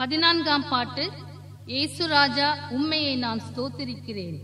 பதினான்காம் பாட்டு இயேசு ராஜா உம்மையை நான் ஸ்தோத்திரிக்கிறேன்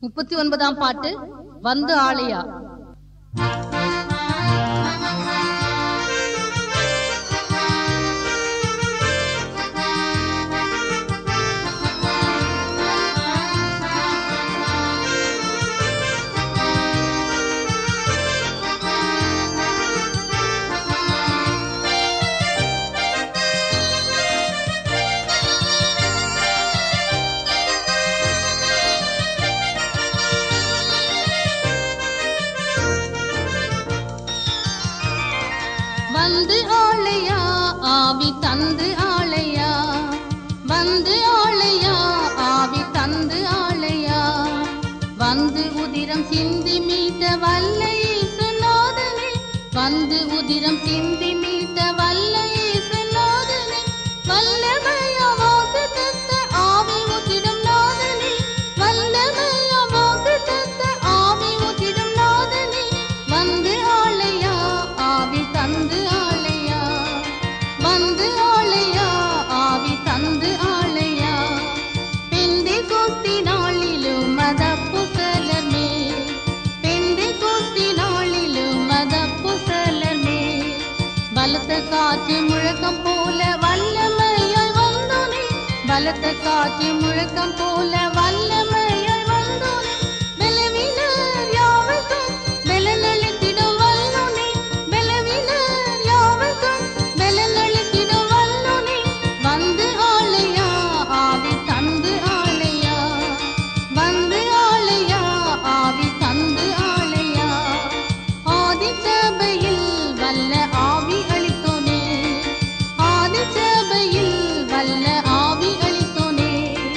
முப்பத்தி ஒன்பதாம் பாட்டு வந்து ஆளையா வந்து ஆளையா ஆவி தந்து ஆளையா வந்து ஆளையா ஆவி தந்து ஆளையா வந்து உதிரம் சிந்தி மீட்ட வல்ல இயேசுநாதனே வந்து உதிரம் சிந்தி மீட்ட வல்ல இயேசுநாதனே வல்லமையா வாக்கு தத்த ஆவி உதிரம் நாதனே வல்லமையா வாக்கு தத்த ஆவி உதிரம் நாதனே வந்து ஆளையா ஆவி தந்து ஆளையா வந்து ஆளையா ஆவி தந்து ஆளையா பெந்தை கோஸ்தி நாளிலும் மத புசலமே பெந்தை கோஸ்தி நாளிலும் மத புசலமே பலத்த காற்று முழக்கம் போல வல்லமையாய் வந்தோனே பலத்த காற்று முழக்கம் போல வல்லமையாய் வந்தோனே பலவீனர் யாவர்க்கும் பலனளித்திடும் வல்லோனே பலவீனர் யாவர்க்கும் பலனளித்திடும் வல்லோனே வந்து ஆளையா ஆவி தந்து ஆளையா வந்து ஆளையா ஆவி தந்து ஆளையா ஆதி சபையில் வல்ல ஆவி அளித்தோனே ஆதி சபையில் வல்ல ஆவி அளித்தோனே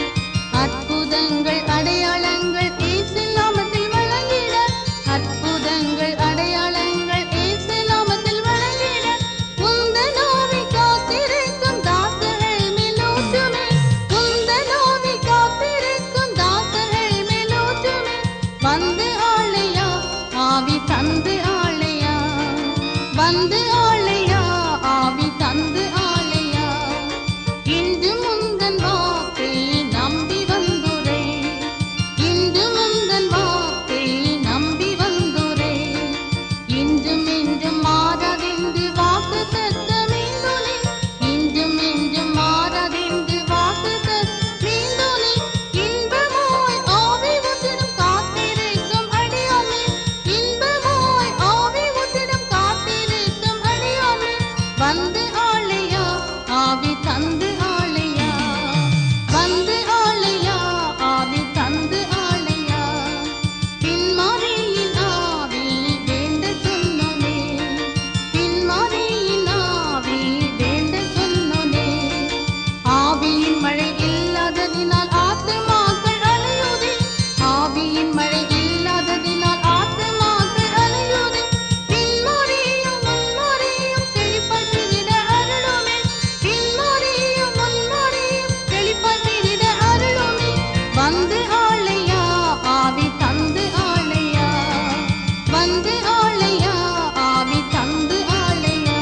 அற்புதங்கள் அடையாளங்கள் இயேசு நாமத்தில் வழங்கிட அற்புதங்கள் அடையாளங்கள் இயேசு நாமத்தில் வழங்கிட உந்தன் ஆவி காத்திருக்கும் தாசர்கள் மேலோட்டுமே உந்தன் ஆவி காத்திருக்கும் தாசர்கள் மேலோட்டுமே வந்து ஆளையா ஆவி தந்து ஆளையா வந்து ஆளையா ஆவி தந்து ஆளையா இன்று முந்தன் வாக்கை நம்பி வந்துரை இன்று முந்தன் வாக்கை நம்பி வந்துரை இன்றும் இன்றும் மாறாதென்று வாக்கு தத்தமேந்தோனே இன்றும் இன்றும் மாறாதென்று வாக்கு தத்தமேந்தோனே இன்பமாய் ஆவி உத்திடம் காத்திருக்கும் அடியாமே இன்பமாய் ஆவி உத்திடம் காத்திருக்கும் அடியாமே வந்து ஆளையா ஆவி தந்து ஆளையா வந்து ஆளையா ஆவி தந்து ஆளையா பின்மாரியின் ஆவி வேண்ட சொன்னோனே பின்மாரியின் ஆவி வேண்ட சொன்னோனே ஆவியின் மழை இல்லாததினால் ஆத்துமாக்கள் அலையுதே ஆவியின் மழை இல்லாததினால் ஆத்துமாக்கள் அலையுதே பின்மாரியும் முன்மாரியும் செழிப்பதிட அருளுமே பின்மாரியும் முன்மாரியும் செழிப்பதிட அருளுமே வந்து ஆளையா ஆவி தந்து ஆளையா வந்து ஆளையா ஆவி தந்து ஆளையா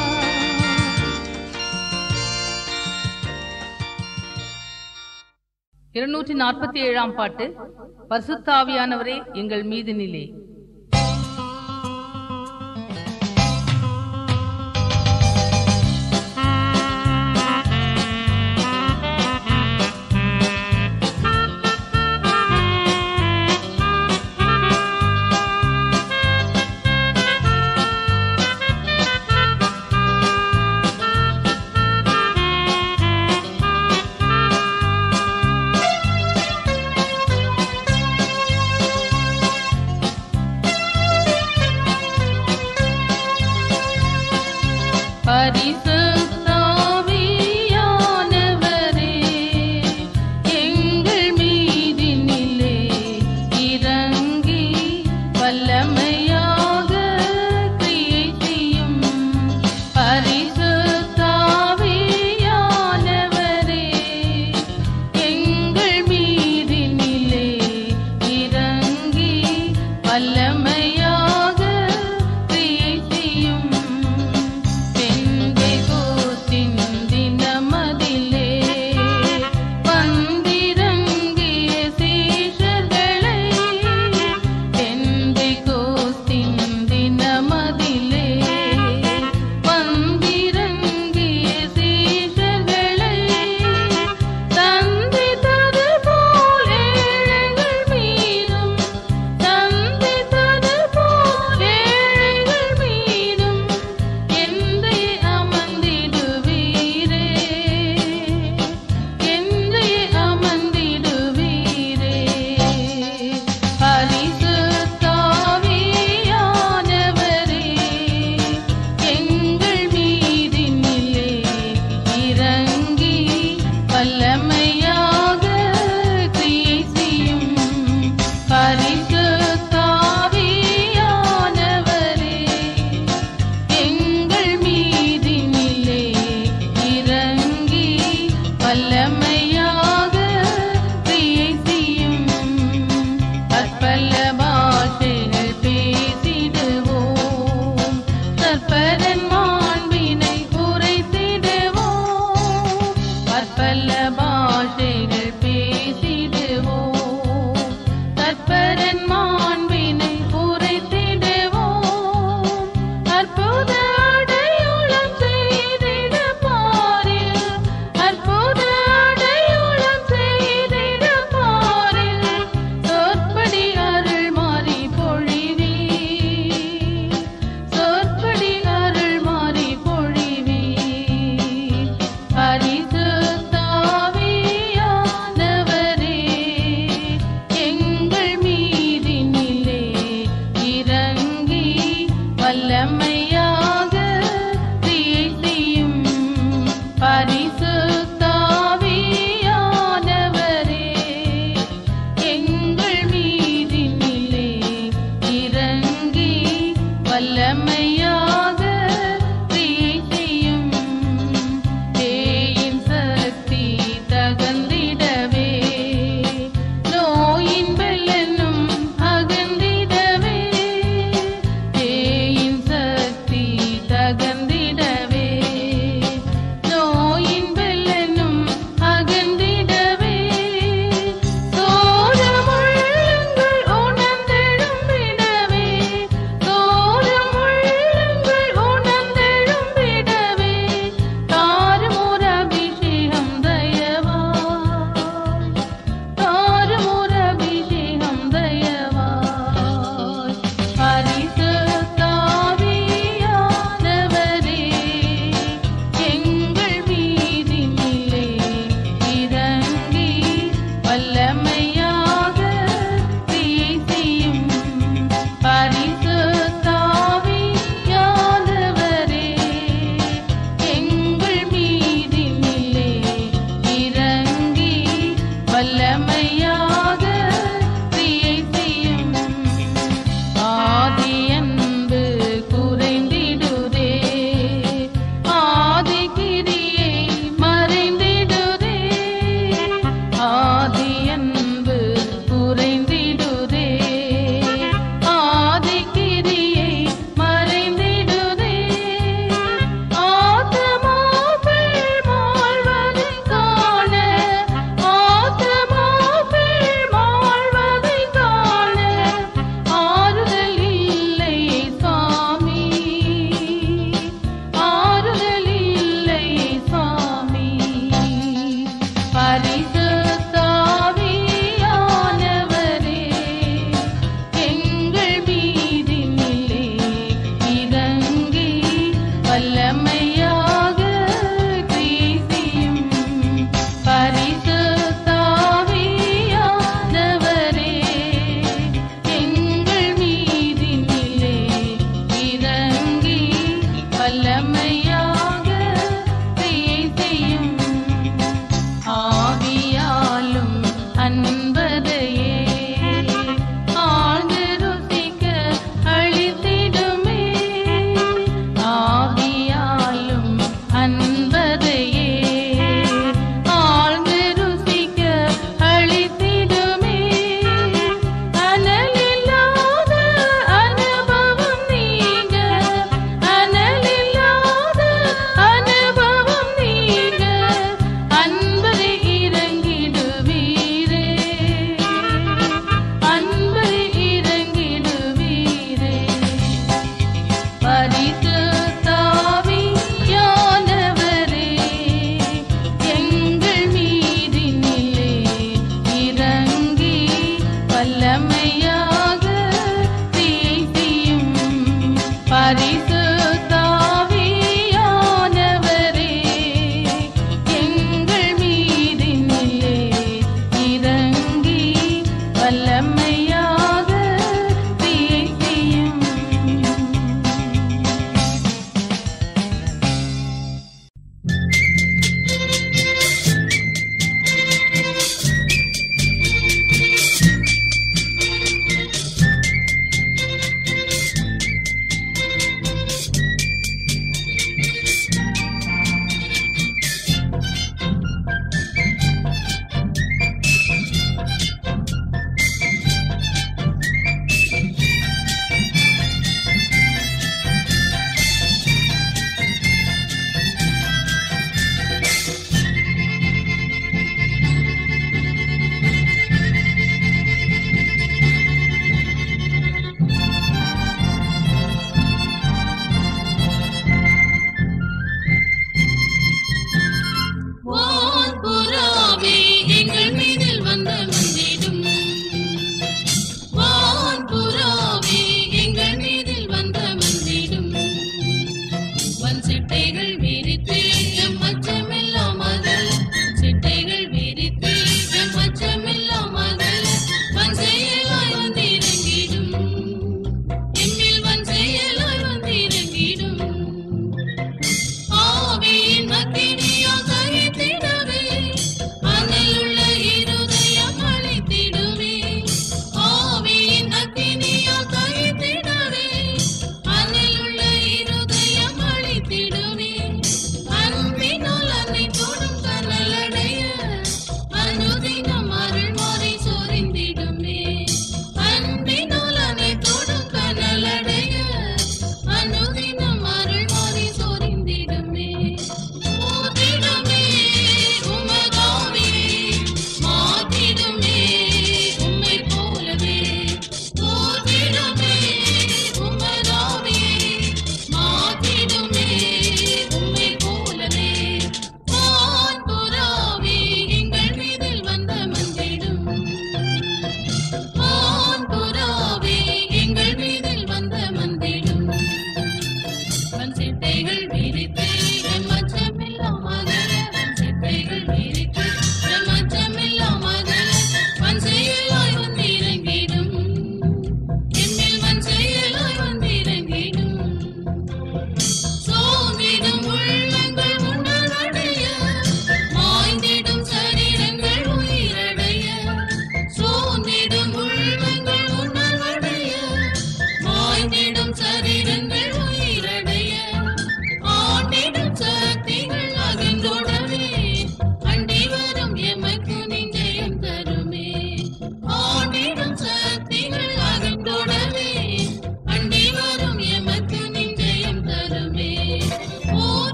இருநூற்றி நாற்பத்தி ஏழாம் பாட்டு பரிசுத்தாவியானவரே எங்கள் மீது நிலே பரிசுத்தாவியானவரே எங்கள் மீதினிலே இறங்கி வல்லமையாக கிரியை செய்யும் தேயின் சக்தி தகந்திடவே நோயின் பெல்லனும் அகந்திடவே தேயின் சக்தி தகந்திடவே நோயின்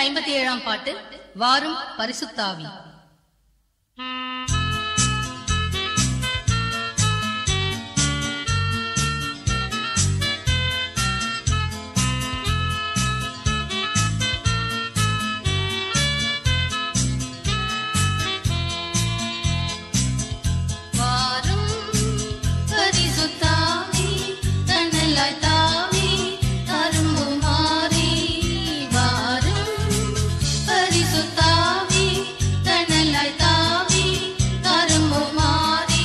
ஐம்பத்தி ஏழாம் பாட்டு வாரும் பரிசுத்தாவி வாரும் பரிசுத்தாவி தன்னலாய் தாவி அரும்புமாறி வாரும் பரிசுத்தாவி தன்னலாய் தாவி அரும்புமாறி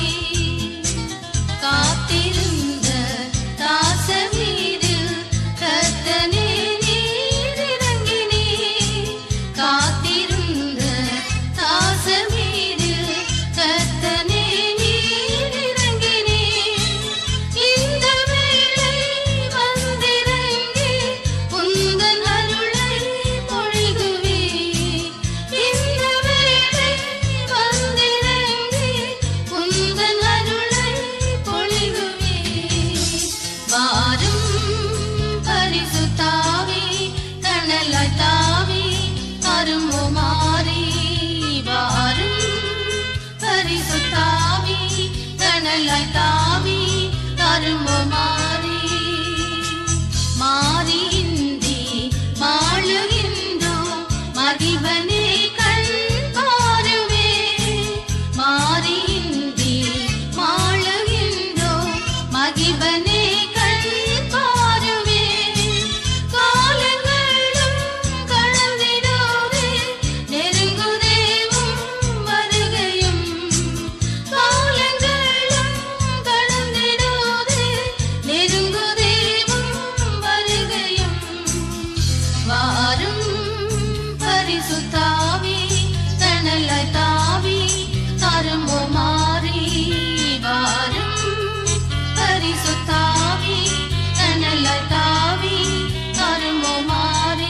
காத்திருந்த தாச வீரில் கத்தனே நீர் இறங்கினே காத்திருந்த தாச வீரில் கத்தனே நீர் இறங்கினே இந்த வேளை வந்திறங்கி உந்தன் அருளை பொழிகுவே இந்த வேளை வந்திறங்கி உந்தன் அருளை பொழிகுவே வாரும் பரிசுத்தாவி தன்னலாய் தாவி அரும்புமாறி வாரும் பரிசுத்தாவி தன்னலாய் தாவி அரும்புமாறி மாறியின்றி மாளுகின்றோம் மகிபனே கண் பாருவே மாறியின்றி மாளுகின்றோம் மகிபனே கண் பாருவே காலங்களும் கடந்திடவே நெருங்குதேவும் வருகையும் காலங்களும் கடந்திடாதே நெருங்குதேவும் வருகையும் வாரும் பரிசுத்தாவி தனலாய் தாவி அரும்போ மாறி வாரும் பரிசுத்தாவி தனலாய் தாவி அரும்போ மாறி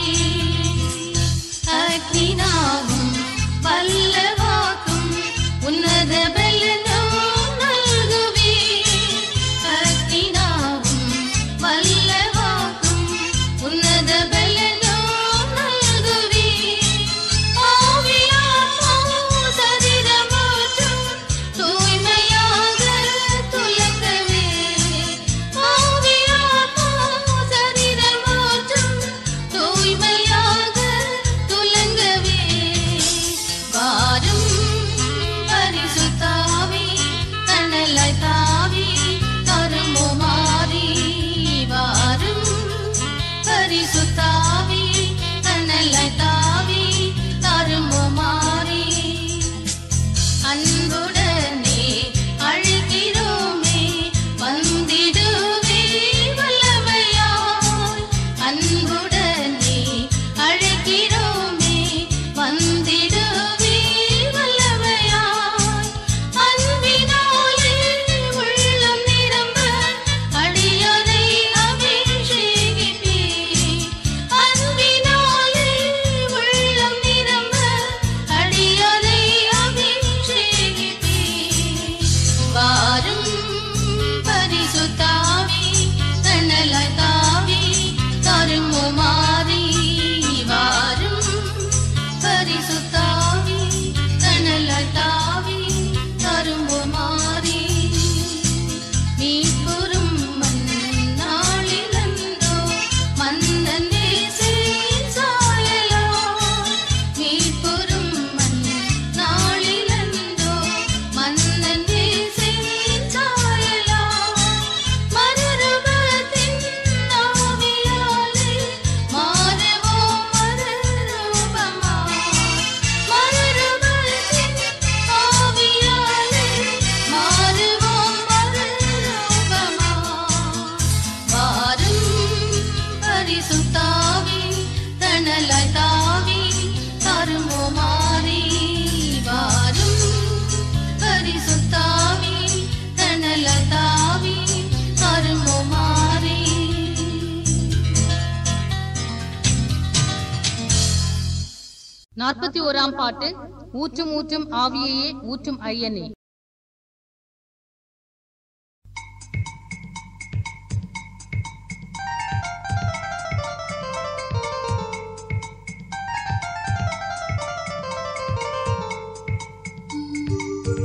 அக்னினாவும் வல்லவாக்கும் உன்னத பலனோ நல்குவே அக்னினாவும் வல்லவாக்கும் உன்னத பலனோ நல்குவே ஆவியாத்மா சரீரமாற்றும் தூய்மையாக துலங்கவே ஆவியாத்மா சரீரமாற்றும் தூய்மையாக துலங்கவே வாரும் பரிசுத்தாவி தன்னலாய் தாவி தருமோ மாறி வாரும் பரிசுத்தாவி தன்னலாய் தாவி தருமோ மாறி அன்புடனே அழைக்கிறோமே வந்திடுவே வல்லமையாய் அன்புடனே அழைக்கிறோமே வந்திடுவே வல்லமையாய் அன்பினாலே உள்ளம் நிரம்ப அடியாரை அபிஷேகிப்பே அன்பினாலே உள்ளம் நிரம்ப அடியாரை அபிஷேகிப்பே வாரும் பரிசுத்தாவி தன்னலாய் தாவி தருமோ மாறி வாரும் பரிசுத்தாவி தன்னலாய் தாவி தருமோ மாறி மீட்புறும் மன்னாளிலந்தோ மன்னன் நேசேன் சாயலோ மீட்புறும் மன்னாளிலந்தோ மன்னன் நேசேன் சாயலோ மறுரூபத்தின் ஆவியாலே மாறுவோம் மறுரூபமாய். மறுரூபத்தின் ஆவியாலே மாறுவோம் மறுரூபமாய். வாரும் பரிசுத்தாவி தணலாய் தாவி தருமோ மாறி வாரும் பரிசுத்தாவி தணலாய் தாவி தருமோ மாறி நாற்பத்தி ஓராம் பாட்டு ஊற்றும் ஊற்றும் ஆவியையே ஊற்றும் ஐயனே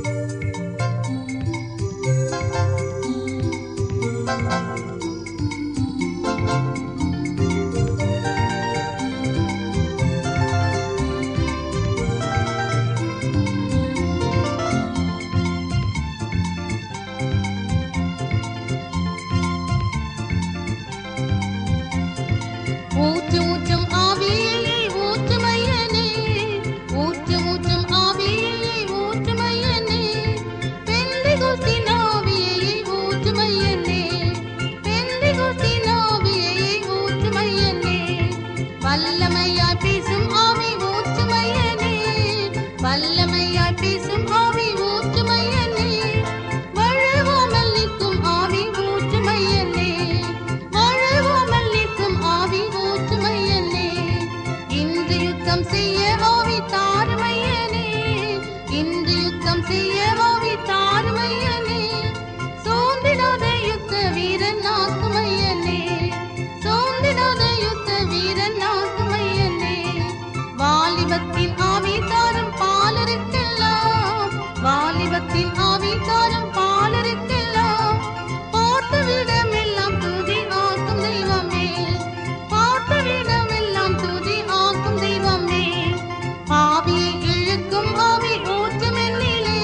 ஊற்று ஊற்றும் ஆவியை ஊற்றுமையனே ஊற்று ஊற்றும் ஆவியை ஊற்றுமையனே பெந்தைகோஸ்தின் ஆவியை ஊற்றுமையனே பெந்தைகோஸ்தின் ஆவியை ஊற்றுமையனே வல்லமையாய் பேசும் ஆவி ஊற்றுமையனே வல்லமையாய் பேசும் ஆவி ஊற்றுமையனே வழுவாமல் நிற்கும் ஆவி ஊற்றுமையனே வழுவாமல் நிற்கும் ஆவி ஊற்றுமையனே இன்று யுத்தம் செய்ய ஆவி தாருமையனே இன்று யுத்தம் செய்ய ஆவி தாருமையனே சோர்ந்திடாத யுத்த வீரன் ஆக்குமையனே சோர்ந்திடாத யுத்த வீரன் ஆக்குமையனே வாலிபத்தின் ஆவி தாரும் பாலருக்கெல்லாம் வாலிபத்தின் ஆவி தாரும் பாலருக்கெல்லாம் பார்த்த விடமெல்லாம் துதி ஆக்கும் தெய்வமே பார்த்த விடமெல்லாம் துதி ஆக்கும் தெய்வமே பாவியை இழுக்கும் ஆவி ஊற்றும் என்னிலே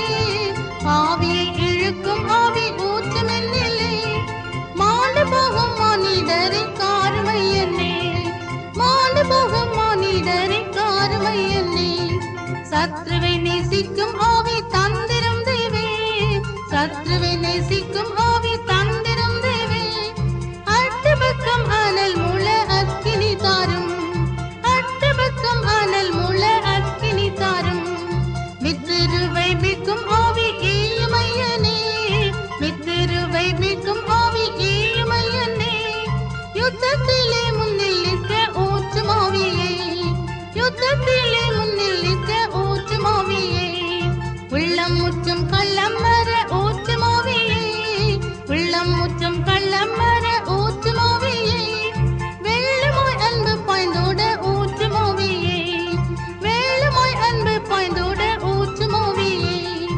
பாவியை இழுக்கும் ஆவி ஊற்றும் என்னிலே மாண்டு போகும் மானிடரை காருமை என்னே மாண்டு போகும் மானிடரை காருமை என்னே சத்ருவை நேசிக்கும் ஆவி தந்திரம் தேவே சத்ருவை நேசிக்கும் ஆவி தந்திரம் தேவே அட்டு பக்கம் அனல் முள அக்கினி தாரும் அட்டு பக்கம் அனல் முள அக்கினி தாரும் மித்திருவை மிக்கும் ஆவி ஈயுமையனே மித்திருவை மிக்கும் ஆவி ஈயுமையனே யுத்தத்திலே முன்னில் நிற்க ஊற்றும் ஆவியை யுத்தத்திலே முன்னில் நிற்க ஊற்றும் ஆவியை உள்ளம் முற்றும் கள்ளம் வர ஊற்றும் ஆவியை உள்ளம் முற்றும் கள்ளம் வர ஊற்றும் ஆவியை வெள்ளமாய் அன்பு பாய்ந்தோட ஊற்றும் ஆவியை வெள்ளமாய் அன்பு பாய்ந்தோட ஊற்றும் ஆவியை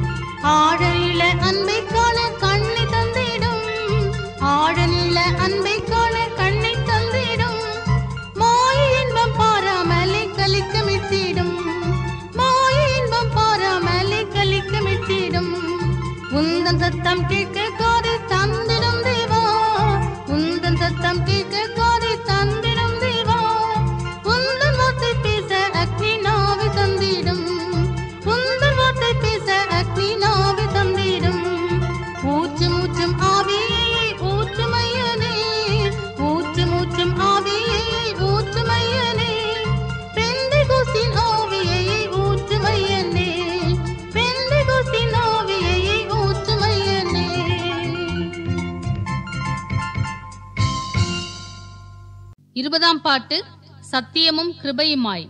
ஆழநில அன்பை காண கண்ணை தந்திடும் ஆழநில அன்பை காண கண்ணை தந்திடும் மாய இன்பம் பாராமலே கலிக்கமிட்டிடும் மாய இன்பம் பாராமலே கலிக்கமிட்டிடும் உந்தன் சத்தம் கேட்க காதை தந்திடும் தேவா உந்தன் சத்தம் கேட்க காதை தந்திடும் தேவா உந்தன் வார்த்தை பேச அக்னி நாவி தந்திடும் உந்தன் வார்த்தை பேச அக்னி நாவி தந்திடும் ஊற்று மூச்சும் ஆவியை ஊற்றுமையனே ஊற்று மூச்சும் ஆவியை ஊற்றுமையனே பெந்தைகோஸ்தின் ஆவியை ஊற்றுமையனே பெந்தைகோஸ்தின் ஆவியை ஊற்றுமையனே இருபதாம் பாட்டு சத்தியமும் கிருபையுமாய்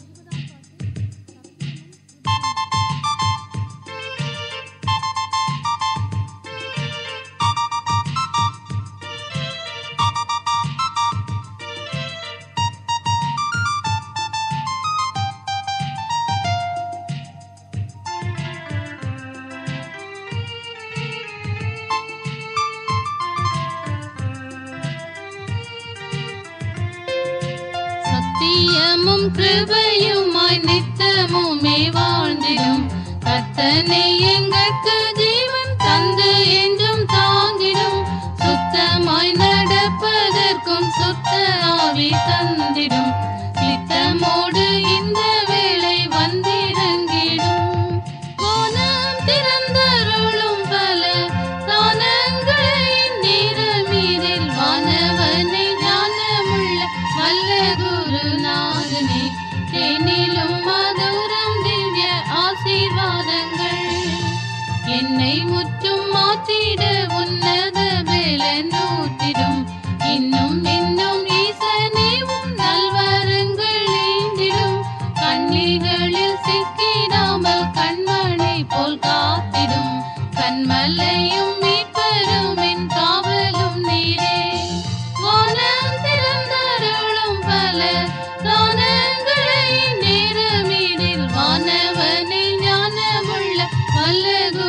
சத்தியமும் கிருபையுமாய் நித்தமுமே வாழ்ந்திடும் கர்த்தனை எங்களுக்கு ஜீவன் தந்து என்றும் தாங்கிடும் சுத்தமாய் நடப்பதற்கும் சுத்த ஆவி தந்திடும் சித்தமோடு இந்த வேளை வந்திறங்கிடும் கோணம் திறந்தருளும் பல தானங்களை நேரமீதில் வானவனை ஞானமுள்ள வல்ல குருநாதனே தேனிலும் மதுரம் திவ்ய ஆசீர்வாதங்கள் என்னை முற்றும் மாற்றிட உன்னத வேலன் ஊற்றிடும் இன்னும் இன்னும் ஈசனேவும் நல்வரங்கள் ஈந்திடும் கண்ணிகளில் சிக்கிடாமல் கண்மணி போல் காத்திடும் கண்மலையும் மீட்பரும் என் காவலும் நீரே வானம் திறந்தருளும் பல தானங்களை நேரமீடில் வானவனில் ஞானமுள்ள வல்ல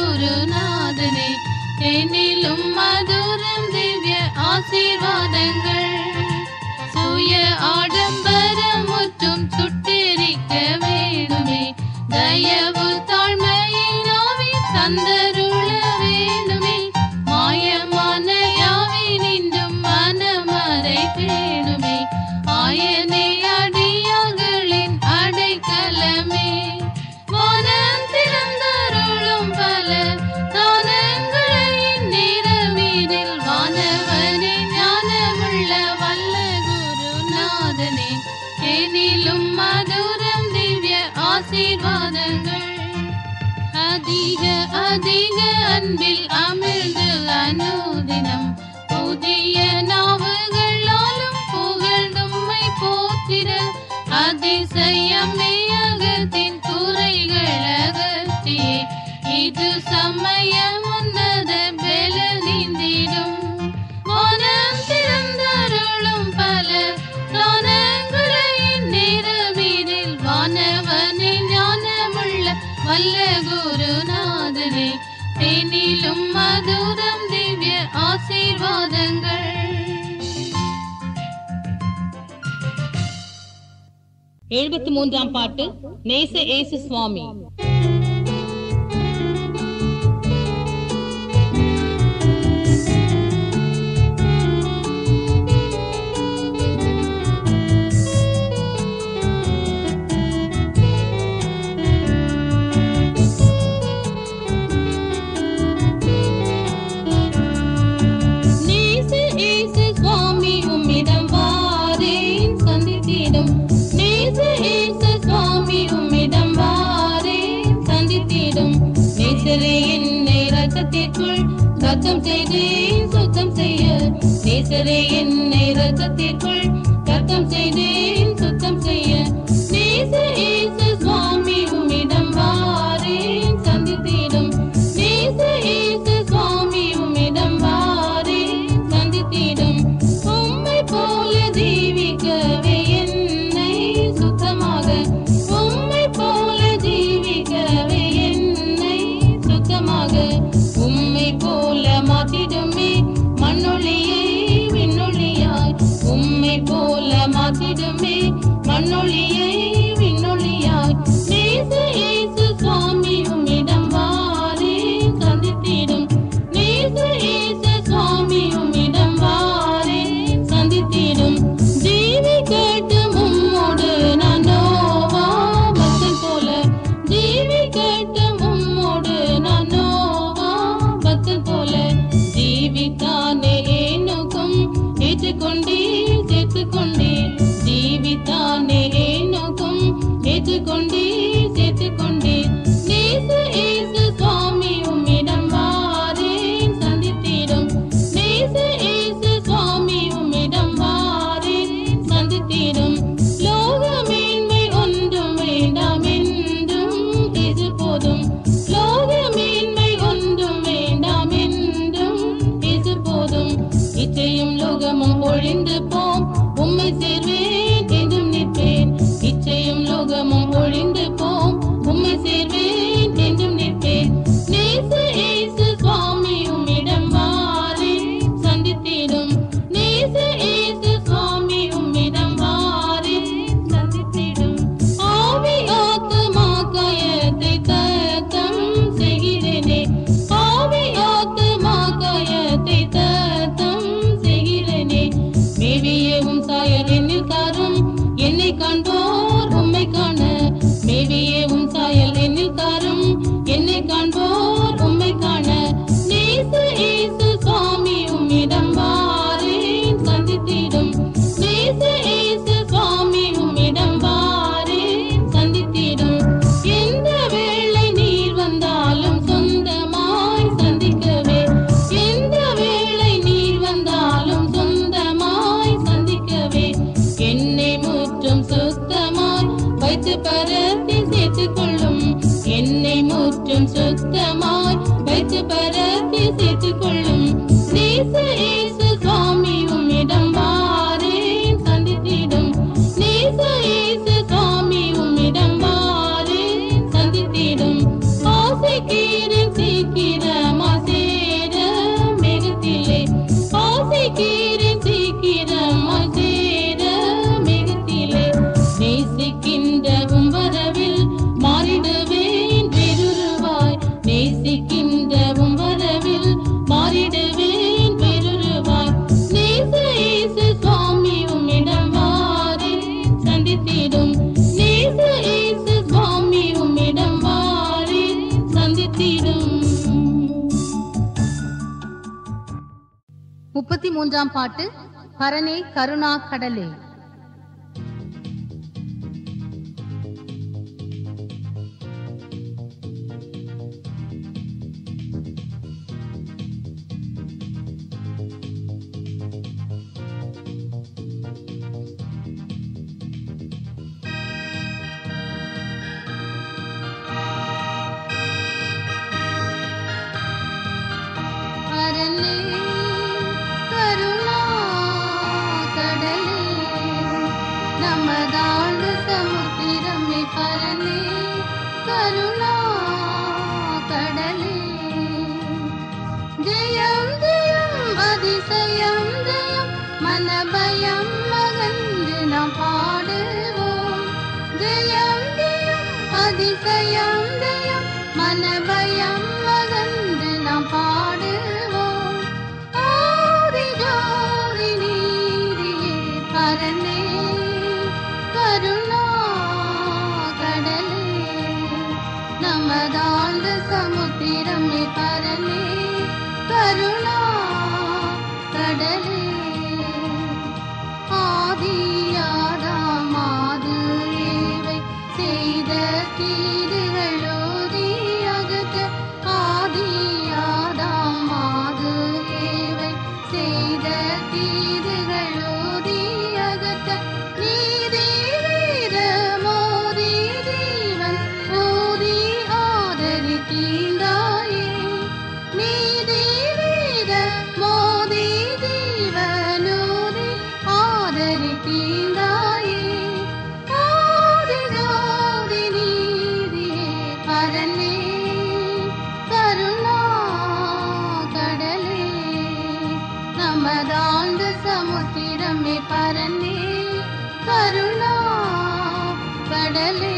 தேனிலும் மதுரம் திவ்ய ஆசீர்வாதங்கள் சுய ஆடம்பரம் முற்றும் சுட்டெரிக்க வேணுமே தயவு தாழ்மையின் ஆவி தந்தருள வேணுமே மாயமான யாவினின்றும் மனமறை பேணுமே ஆயனே அடியார்களின் அடைக்கலமே வானம் திறந்தருளும் பல தானங்களை நிறவீரில் வானவனே ஞானமுள்ள வல்ல குருநாதனே தேனிலும் மதுரம் திவ்ய ஆசீர்வாதங்கள் அதிக அதிக அன்பில் அமிழ்ந்து அனுதினம் புதிய நாவுகளாலும் புகழ்ந்தும்மை போற்றிட அதிசயமே அகத்தின் குறைகள் அகற்றியே இது சமயம் உன்னத பெல நீந்திடும் வானம் திறந்தருளும் பல தானங்களை நிறவீரில் வானவனே ஞானமுள்ள வல்ல குருநாதனே தேனிலும் மதுரம் திவ்ய ஆசீர்வாதங்கள் எழுபத்தி மூன்றாம் பாட்டு நேச ஏசு சுவாமி நேச இயேசு சுவாமி உம்மிடம் வாரேன் சந்தித்திடும் நேச இயேசு சுவாமி உம்மிடம் வாரேன் சந்தித்திடும் நேசரே என்னை ரத்தத்திற்குள் ரத்தம் செய்தேன் சுத்தம் செய்ய நேசரே என்னை ரத்தத்திற்குள் ரத்தம் செய்தேன் சுத்தம் செய்ய நேச இயேசு சுவாமி உம்மிடம் வாரேன் சந்தித்திடும் நேச இயேசு சுவாமி உம்மிடம் வாரேன் சந்தித்திடும் உம்மை போல ஜீவிக்கவே என்னை சுத்தமாக உம்மை போல ஜீவிக்கவே என்னை சுத்தமாக உம்மை போல மாத்திடுமே மண்ணொளியை விண்ணொளியாய் உம்மை போல மாத்திடுமே மண்ணொளியை விண்ணொளியாய் நேச இயேசு சுவாமி உம்மிடம் வாரேன் சந்தித்திடும் நேச இயேசு சுவாமி உம்மிடம் வாரேன் சந்தித்திடும் ஜீவி கேட்டு உம்மோடு நான் நோவா பக்தன் போல ஜீவி கேட்டு உம்மோடு நான் நோவா பக்தன் போல ஜீவித்தானே ஏனுக்கும் ஏற்றுக்கொண்டே சேர்த்துக்கொண்டே ஜீவித்தானே ஏனுக்கும் ஏற்றுக்கொண்டே சேர்த்துக்கொண்டே நேச இயேசு சுவாமி உம்மிடம் வாரேன் சந்தித்திடும் நேச இயேசு சுவாமி உம்மிடம் வாரேன் சந்தித்திடும் லோகமேன்மை ஒன்றும் வேண்டாம் என்றும் இது போதும் லோகமேன்மை ஒன்றும் வேண்டாம் என்றும் இது போதும் இச்சையும் லோகமும் ஒழிந்து போம் உம்மை சேர்வேன் என்றும் நிற்பேன் இச்சையும் லோகமும் ஒழிந்து போம் உம்மை சேர்வேன் என்றும் நிற்பேன் நேச இயேசு சுவாமி உம்மிடம் வாரேன் சந்தித்திடும் நேச இயேசு சுவாமி உம்மிடம் வாரேன் சந்தித்திடும் ஆவி ஆத்துமா காயத்தை தத்தம் செய்கிறேனே ஆவி ஆத்துமா காயத்தை தத்தம் செய்கிறேனே மேவியவும் சாயல் என்னில் தாரும் என்னை காண்போர் உம்மை காண மேவியவும் சாயல் என்னில் தாரும் என்னை காண்போர் உம்மை காண நேச இயேசு சுவாமி உம்மிடம் வாரேன் சந்தித்திடும் நேச இயேசு சுவாமி உம்மிடம் வாரேன் சந்தித்திடும் எந்த வேளை நீர் வந்தாலும் சொந்தமாய் சந்திக்கவே எந்த வேளை நீர் வந்தாலும் சொந்தமாய் சந்திக்கவே என்னை முற்றும் சுத்தமாய் வைத்து பரத்தி சேர்த்துக் கொள்ளும் என்னை முற்றும் சுத்தமாய் வைத்து பரத்தி சேர்த்துக் கொள்ளும் நேச இயேசு சுவாமி உம்மிடம் வாரேன் சந்தித்திடும் நேச இயேசு சுவாமி உம்மிடம் வாரேன் சந்தித்திடும் ஆசைக்கீரன் சீக்கிரமா சேர முப்பத்தி மூன்றாம் பாட்டு பரனே கருணா கடலே பரனே கருணா கடலே நமதாழ்ந்த சமுத்திரமே பரனே கருணா கடலே ஜெயம் ஜெயம் அதிசயம் ஜெயம் மனபயம் மகந்து நாம் பாடுவோம் ஜெயம் ஜெயம் அதிசயம் ஜெயம் மனபயம் மகந்து நாம் பாடுவோம் ஆதி ஜோதி நீதியே பரனே கருணா கடலே நமதாழ்ந்த சமுத்திரமே பரனே கருணா கடலே ஆதியாதாமாது ஏவை செய்த தீதுகளோதி அகற்ற ஆதியாதாமாது ஏவை செய்த தீதுகளோதி அகற்ற நீதி வீர மோதி ஜீவன் ஓதி ஆதரி தீந்தாயே நீதி வீர மோதி ஜீவனோதி ஆதரி தீந்தாயே ஆதி ஜோதி நீதியே பரனே கருணா கடலே நமதாழ்ந்த சமுத்திரமே பரனே கருணா கடலே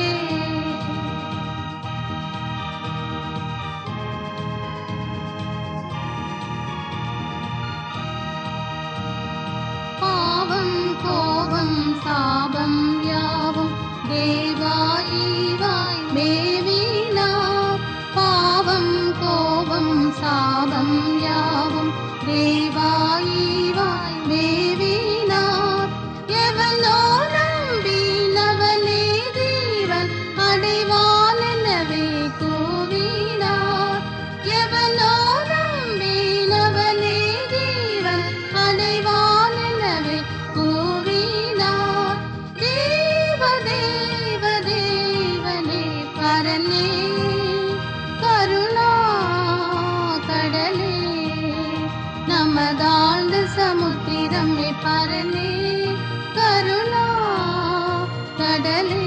பாவம் கோபம் சாபம் யாவும் தேவாயிவாய் மேவினார் பாவம் கோபம் சாபம் யாவும் தேவாயிவாய் மேவினார் எவனோ நம்பினவனே ஜீவன் அடைவான் எனவே கூவினார் எவனோ நம்பினவனே ஜீவன் அடைவான் எனவே கூவினார் தேவ தேவ தேவனே பரனே கருணா கடலே நமதாழ்ந்த சமுத்திரமே பரனே கருணா கடலே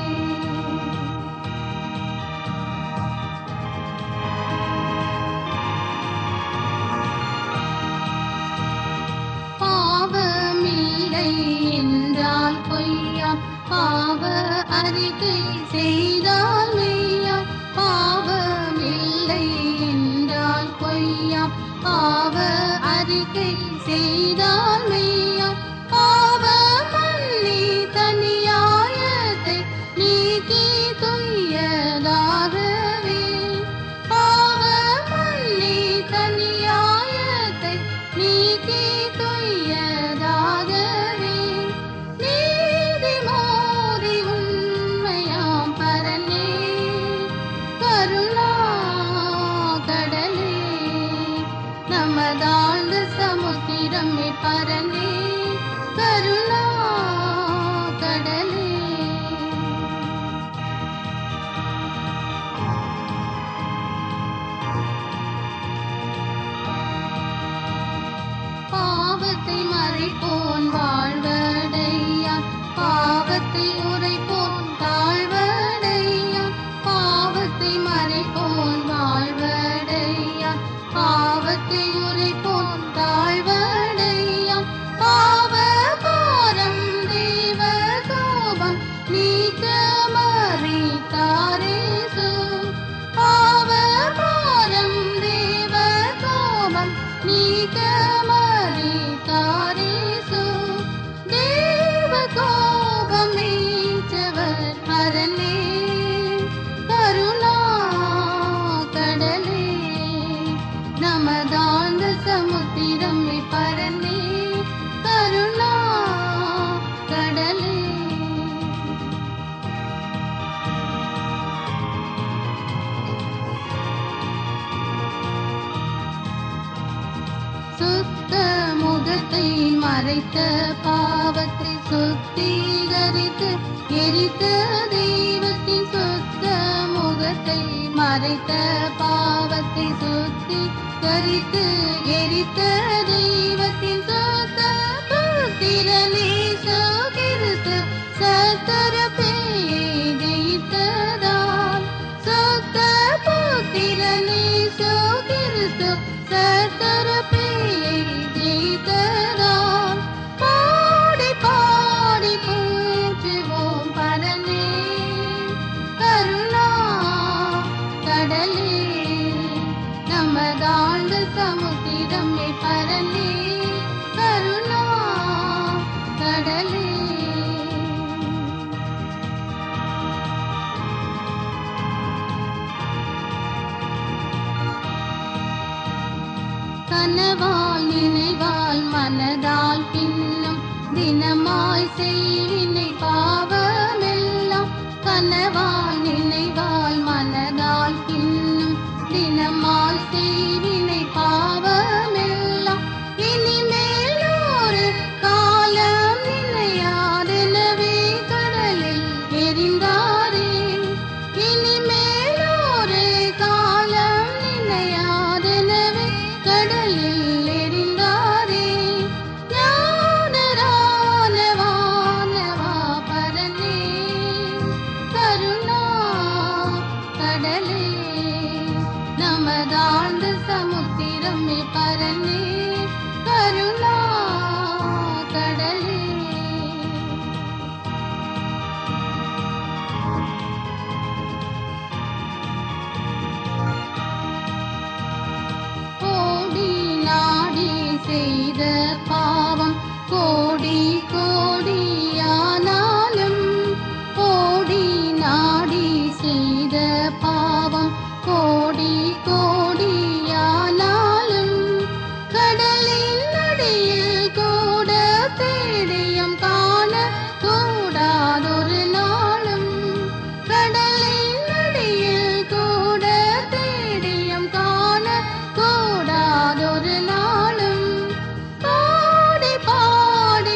பாவமில்லை என்றால் பொய்யா பாவ அறிக்கை செய்தால் மெய்யா பாவமில்லை என்றால் பொய்யா பாவ அறிக்கை செய்தால் மெய்யா பாவ மன்னி தனியாயத்தை நீக்கி துய்யதாகவே பாவ மன்னி தனியாயத்தை நீக்கி துய்யதாகவே நீதி மோதி உண்மையாம் பரனே கருணா கடலே நமதாழ்ந்த சமுத்திரமே பரனே கருணா கடலே பாவத்தை மறைப்போன் வாழ்வடையா பாவத்தை உரைப்போன் தாழ்வடையா பாவத்தை மறைப்போன் வாழ்வடையா பாவத்தை உரைப்போன் தாழ்வடையா பாவ பாரம் தேவ கோபம் நீக்க மறித்தாரேசு பாவ பாரம் தேவ கோபம் நீக்க மறித்தாரேசு தேவ கோபம் நீச்சவர் பரனே கருணா கடலே நமதாழ்ந்த சமுத்திரம் பரனே கருணா கடலே சுத்த முகத்தை மறைத்த பாவத்தை சுத்திகரித்து எரித்த தெய்வத்தின் சுத்த முகத்தை மறைத்த பாவத்தை சுத்திகரித்து எரித்த தெய்வத்தின் சுத்த புத்திரனே சோகிருத்து சத்தர பேயை ஜெயித்ததால் சுத்த புத்திரனே சோகிருத்து சத்தர பேயை ஜெயித்ததால் பாடி பாடி போற்றுவோம் பரனே கருணா கடலே நமதாழ்ந்த சமுத்திரமே பரனே கருணா கடலே கனவால் நினைவால் மனதால் பின்னும் தினமாய் செய்வினை பாவமெல்லாம் கனவால் நினைவால் மனதால் பின்னும் தினமாய் செய்வினை பாவமெல்லாம் இனிமேல் ஒரு காலம் நினையாதெனவே கடலில் எரிந்தாரே இனிமேல் ஒரு காலம் நினையாதெனவே கடலில் எரிந்தாரே ஞானரான வானவா பரனே கருணா கடலே நமதாழ்ந்த சமுத்திரமே பரனே கருணா கடலே கோடி நாடி செய்த பாவம் கோடி கோடியானாலும் கோடி நாடி செய்த பாவம் கோடி கோடியானாலும் கடலின் அடியில் கூட தேடியம் காண கூடாதொரு நாளும் கடலின் அடியில் கூட தேடியம் காண கூடாதொரு நாளும் பாடி பாடி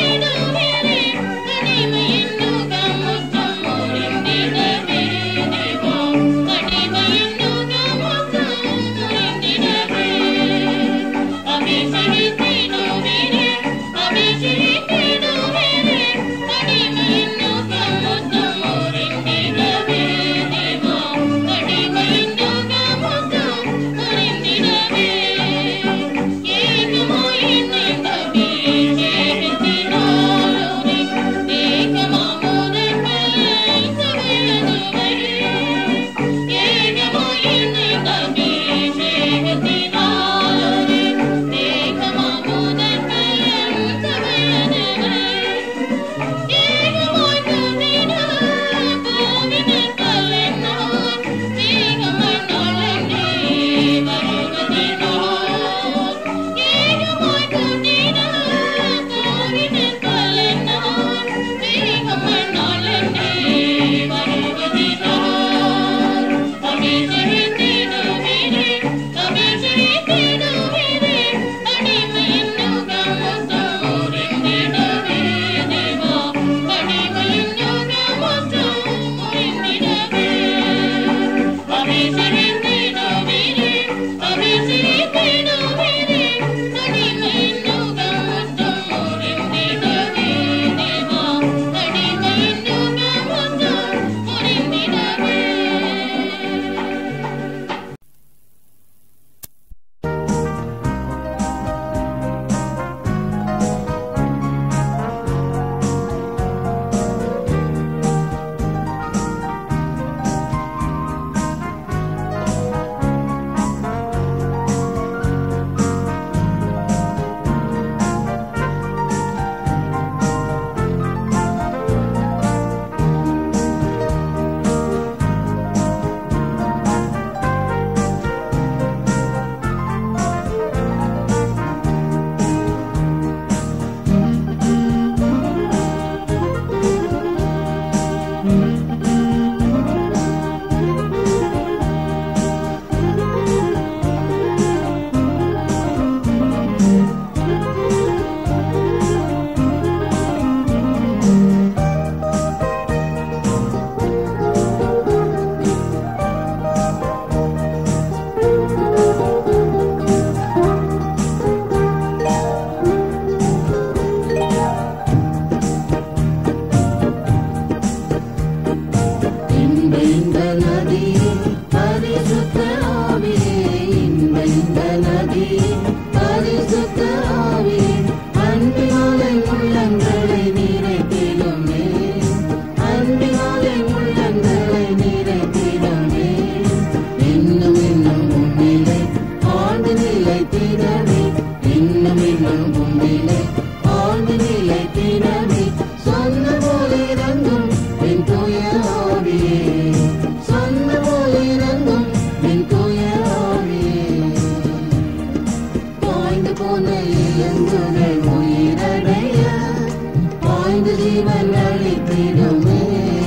ஜீவன் அளித்திடுமே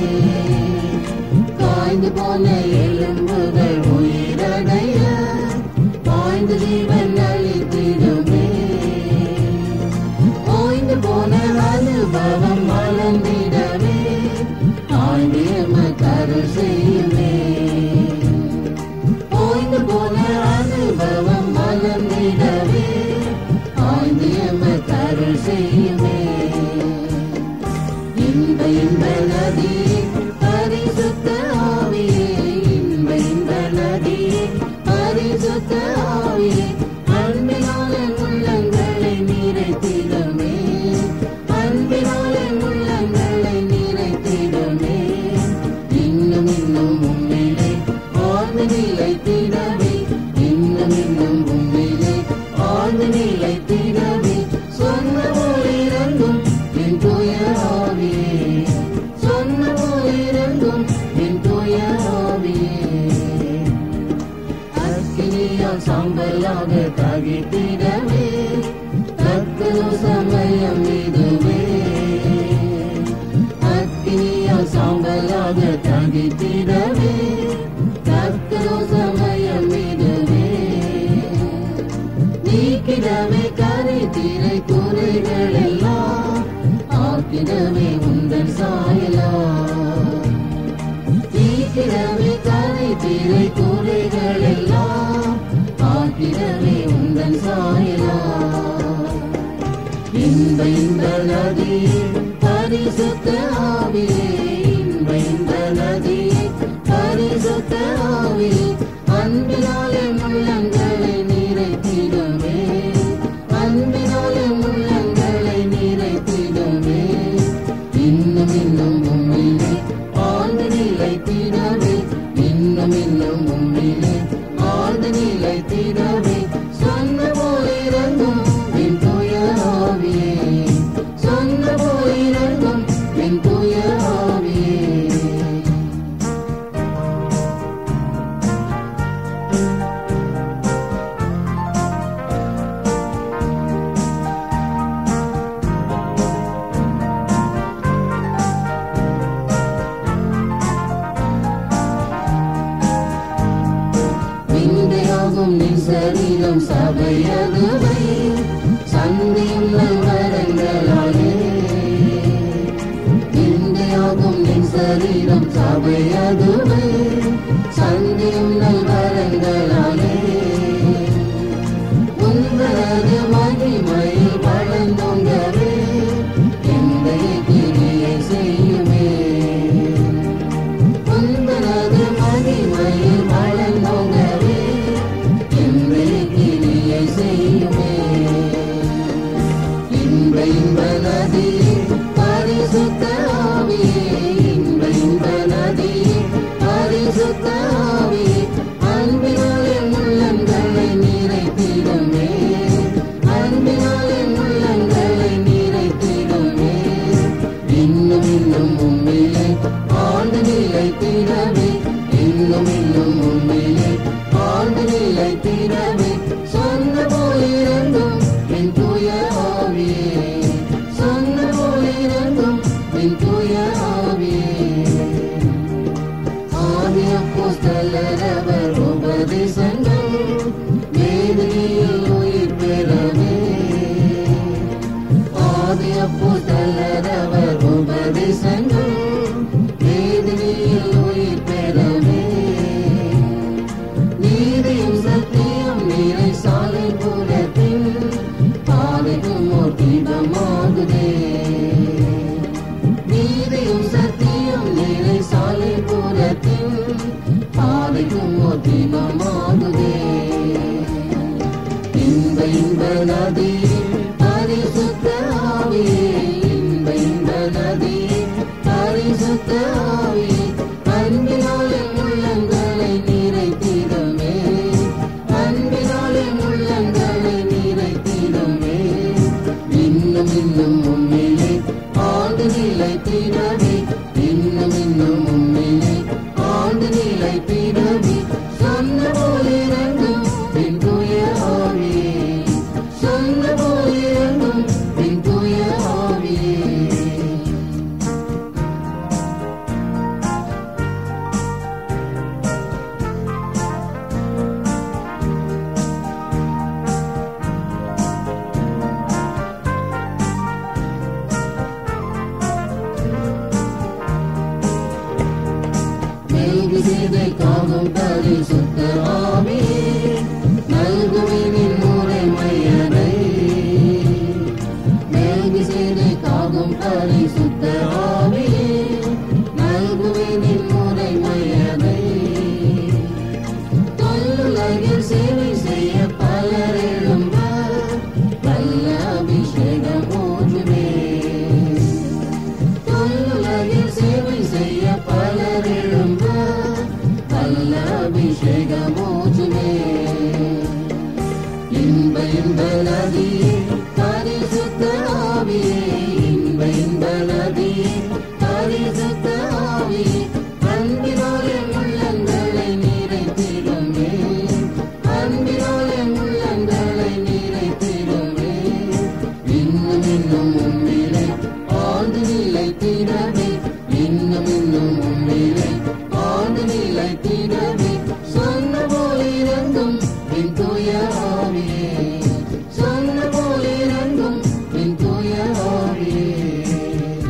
காய்ந்து போன எலும்புகள் உயிரடைய பாய்ந்து ஜீவன் அளித்திடுமே ஓய்ந்து போன அனுபவம் வளர்ந்திடவே ஆய்ந்து கருள் செய்யுமே ஓய்ந்து போன அனுபவம் வளர்ந்திடவே ஆய்ந்து கருள் செய்யுமே இன்ப இன்ப நதி பரிசுத்த ஆவியே இன்ப இன்ப நதி பரிசுத்த ஆவியே அன்பினால உள்ளங்களை நிறைத்திடுமே அன்பினால உள்ளங்களை நிறைத்திடுமே இன்னும் இன்னும் உண்மையிலே ஆழ்ந்து நிலைத்திடவே இன்னும் இன்னும் உண்மையிலே ஆழ்ந்து நிலைத்திடவே சொன்ன போலிருந்தும் என் தூய ஆவியே சொன்ன போலிருந்தும் என் தூய ஆவியே அக்கினியால் சாம்பலாக தகித்திடவே தக்கது சமயம் இதுவே அக்கினியால் சாம்பலாக தகித்திடவே தக்கது சமயம் இதுவே நீக்கிடவே கரை திரை குறைகள் எல்லாம் பார்க்கிறவே உந்தன் சாயலா தீக்கிறவே கரை தீரை கூரைகள் எல்லாம் பார்க்கிறவே உந்தன் சாயலா இன்ப இன்ப நதியே பரிசுத்த ஆவியே இன்ப இன்ப நதியே பரிசுத்த ஆவியே அன்பினாலே முள்ளங்களை நிறைத்திடுமே அன்பினாலே முள்ளங்களை நிறைத்திடுமே இன்னும் இன்னும் உம்மிலே ஆழ்ந்த நிலைத்திடவே இன்னும் இன்னும் உம்மிலே ஆழ்ந்த நிலைத்திடவே சொன்ன போலிறங்கும் என் தூய ஆவியே சொன்ன போலிறங்கும் என் தூய ஆவியே விந்தையாகும் நின் சரீரம் சபையதுவை சந்தியும் நல்வரங்களாலே விந்தையாகும் நின் சரீரம் சபையதுவை சந்தியும் நல்வரங்களாலே உங்களது மகிமையில் வளர்ந்தோங்கவே என்னை கிரியை செய்யுமே உந்தனது மகிமையில் வளர்ந்தோங்கவே என்னை கிரியை செய்யுமே இன்ப இன்ப நதியே பரிசுத்த ஆவியே இன்ப இன்ப நதியே பரிசுத்த ஆவியே அன்பினாலே உள்ளங்களை நிறைத்திடுமே அன்பினாலே உள்ளங்களை நிறைத்திடுமே இன்னும் இன்னும் உண்மையிலே ஆண்டு நிலைத்திடவே இன்னும் இன்னும் உண்மையிலே ஆண்டு நிலைத்திடவே சொன்ன போலிருந்தும் என் தூய ஆவியே சொன்ன போலிருந்தும் என் தூய ஆவியே ஆவிய புஸ்தலரவர் உபதேசங்கள் வேதனையில் உயிர் பெறவே ஆவிய புஸ்தலரவர் உபதேசங்கள் வேதனையில் உயிர் பெறவே நீதியும் சத்தியம் நீரை சாலை புறத்தில் பாதைக்கும் ஒரு தீபமாகுதே நீதியும் சத்தியம் நீரை சாலை புறத்தில் பாதைக்கும் ஒரு தீபமாகுதே இன்ப இன்ப நதி பரிசுத்த ஆவியே இன்ப இன்ப நதி பரிசுத்த ஆவியே அன்பினாலே உள்ளங்களை நிறைத்திடுமே அன்பினாலே உள்ளங்களை நிறைத்திடுமே இன்னும் இன்னும் உண்மையிலே ஆண்டு நிலைத்திடவே இன்னும் இன்னும் உண்மையிலே ஆண்டு நிலைத்திடவே சொன்ன போலிறங்கும் என் தூய ஆவியே சொன்ன போலிறங்கும் என் தூய ஆவியே மெல்கிசேதை காகும் பரிசுத்த ஆவியே நல்குவினின் முறை மையனை மெல்கிசேதை காகும் பரிசுத்த ஆவியே நல்குவினின் முறை மையனை தொல்லுலகில் சேவை செய்ய பலர் எழும்ப வல்ல அபிஷேகம் ஊற்றுமே தொல்லுலகில் சேவை செய்ய பலர் எழும்ப வல்ல அபிஷேகம் ஊற்றுமே இன்ப இன்ப நதியே பரிசுத்த ஆவியே இன்ப இன்ப நதியே பரிசுத்த ஆவியே அன்பினாலே உள்ளங்களை நிறைத்திடுமே அன்பினாலே உள்ளங்களை நிறைத்திடுமே இன்னும் இன்னும் உண்மையிலே ஆண்டு நிலைத்திடவே இன்னும் இன்னும் உண்மையிலே ஆண்டு நிலைத்திடவே சொன்ன போலிருந்தும் என் தூய ஆவியே சொன்ன போலிருந்தும் என் தூய ஆவியே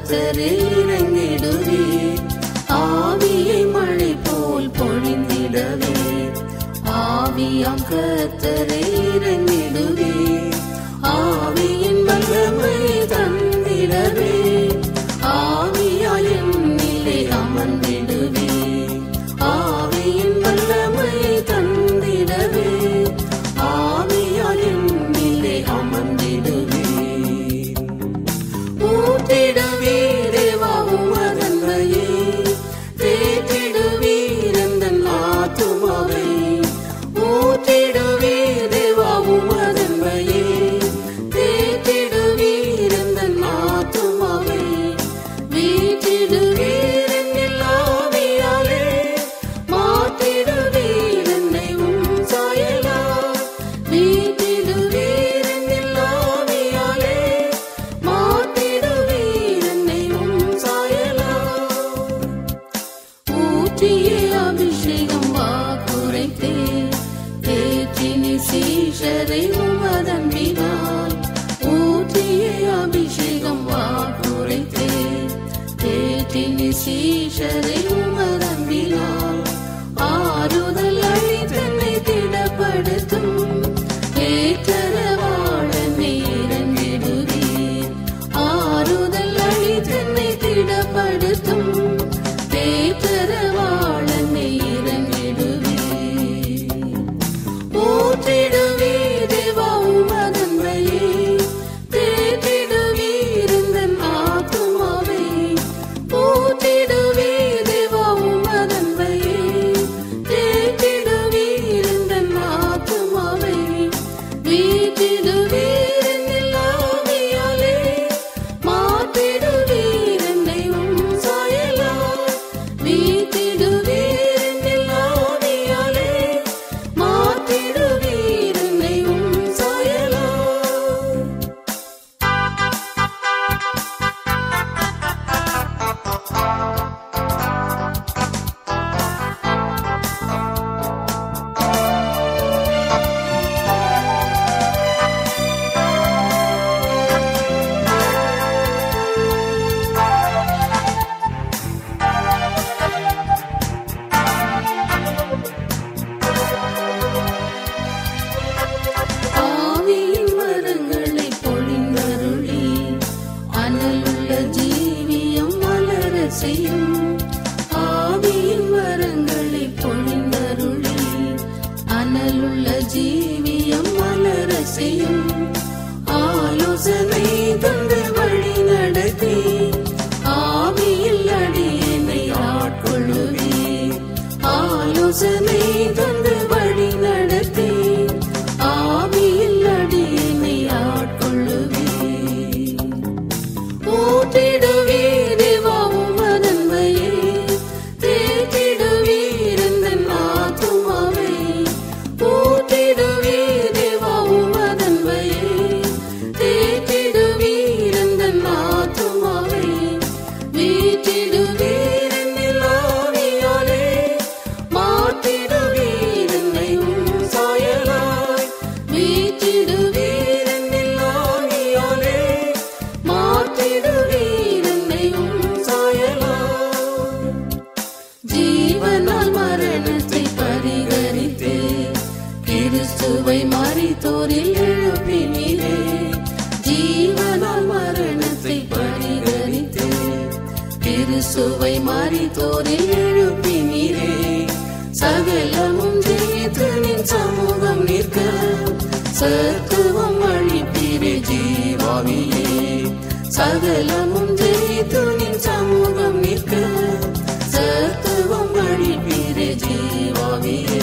கத்தரே இறங்கிடுவே ஆவியை மழை போல் பொழிந்திடவே ஆவியாம் கத்தரே இறங்கிடுவே ஆவியின் வல்லமை தந்திடவே ஆவியாய் என்னிலே அமர்ந்திடுவே ஆவியின் வல்லமை தந்திடவே ஆவியாய் என்னிலே அமர்ந்திடுவே ஊற்றிடுவீரேவாவும் அதன்மையே தேற்றிடுவீரந்தன் ஆத்துமாவை ஊற்றிடுவீரேவாவும் அதன்மையே தேற்றிடுவீரந்தன் ஆத்துமாவை வீற்றிடுவீரென்னில் ஆவியாலே மாற்றிடுவீரென்னை உம் சாயலா வீற்றிடுவீரென்னில் ஆவியாலே மாற்றிடுவீரென்னை உம் சாயலா ஊற்றியே அபிஷேகம் வாக்குரைத்தே தேற்றினி சீஷரை உமதன்பினால் ஊற்றியே அபிஷேகம் வாக்குரைத்தே தேற்றினி சீஷரை உமதன்பினால் ஆறுதல் அளித்தன்னை திடப்படுத்தும் ஏற்றரவாழ நேரங்கிடுவீர் ஆறுதல் அளித்தன்னை திடப்படுத்தும் தேற்றரவாழ நேரங்கிடுவீர் ஊற்றிடுவீர் தேவா உமதன்மையே தேற்றிடுவீர் இந்தன் ஆத்துமாவை ஊற்றிடுவீர் தேவா உமதன்மையே தேற்றிடுவீர் இந்தன் ஆத்துமாவை வீற்றிடுவீர் என்னில் ஆவியாலே மாற்றிடுவீர் என்னை உம் சாயலால் வீற்றிடுவீர் என்னில் ஆவியாலே மாற்றிடுவீர் என்னை உம் சாயலால் ஆவியின் வரங்களை பொழிந்தருளி அனலுள்ள ஜீவியம் மலர செய்யும் ஆவியின் வரங்களை பொழிந்தருளி அனலுள்ள ஜீவியம் மலர செய்யும் ஆலோசனை தந்து வழி நடத்தி ஆவியில் அடியனை ஆட்கொள்ளுவே ஆலோசனை தந்து வழி நடத்தி ஆவியில் அடியனை ஆட்கொள்ளுவே ஊற்றிடுவீர் தேவாவும் அதன்மையே தேற்றிடுவீர் எந்தன் ஆத்துமாவை ஊற்றிடுவீர் தேவாவும் அதன்மையே தேற்றிடுவீர் எந்தன் ஆத்துமாவை வீற்றிடுவீர் என்னில் ஆவியாலே மாற்றிடுவீர் என்னை உம் சாயலாய் வீற்றிடுவீர் என்னில் ஆவியாலே மாற்றிடுவீர் என்னை உம் சாயலாய் ஜீவனால் மரணத்தை பரிகரித்து கிறிஸ்துவை மறித்தோரில் எழுப்பினீரே ஜீவனால் மரணத்தை பரிகரித்து கிறிஸ்துவை மறித்தோரில் எழுப்பினீரே சகலமும் ஜெயித்து நின் சமூகம் நிற்க சத்துவம் அழிப்பீரே ஜீவாவியே சகலமும் ஜெயித்து நின் சமூகம் நிற்க சத்துவம் அழிப்பீரே ஜீவாவியே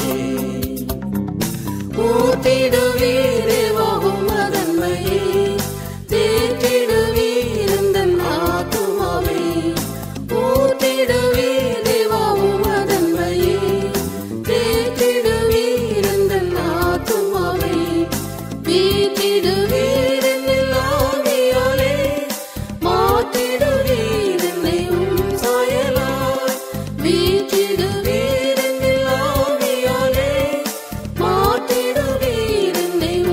ஊத்திடுவீரே வாகும் அதன்மையே தேற்றிடுவீர் எந்தன் ஆத்துமாவை ஊத்திடுவீரே வாகும் அதன்மையே தேற்றிடுவீர் எந்தன் ஆத்துமாவை வீற்றிடுவீர் என்னில் ஆவியாலே மாற்றிடுவீர் என்னை உம் சாயலாய் வீற்றிடுவீர் என்னில் ஆவியாலே மாற்றிடுவீர் என்னை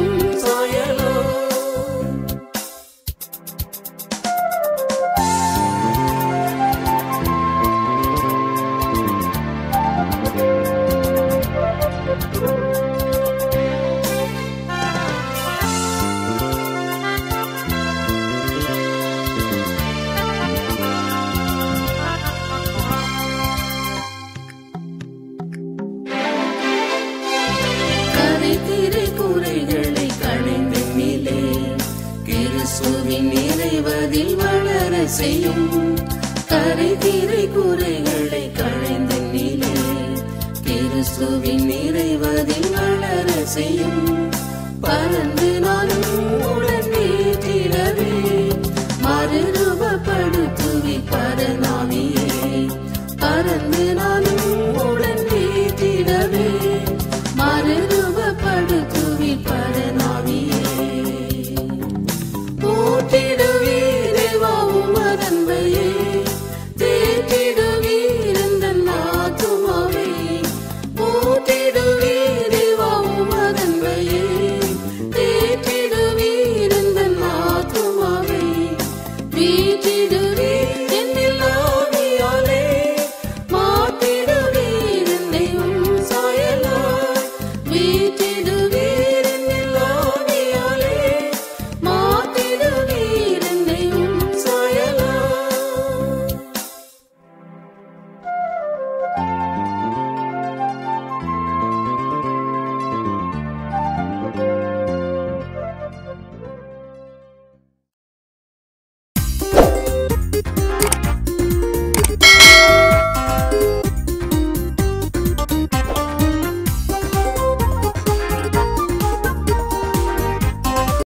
கிறிஸ்துவின் நிறைவதில் வளர செய்யும் கரை தீரை குறைகளை களைந்த நிலை கிறிஸ்துவின் நிறைவதில் வளர செய்யும் பறந்து நானும்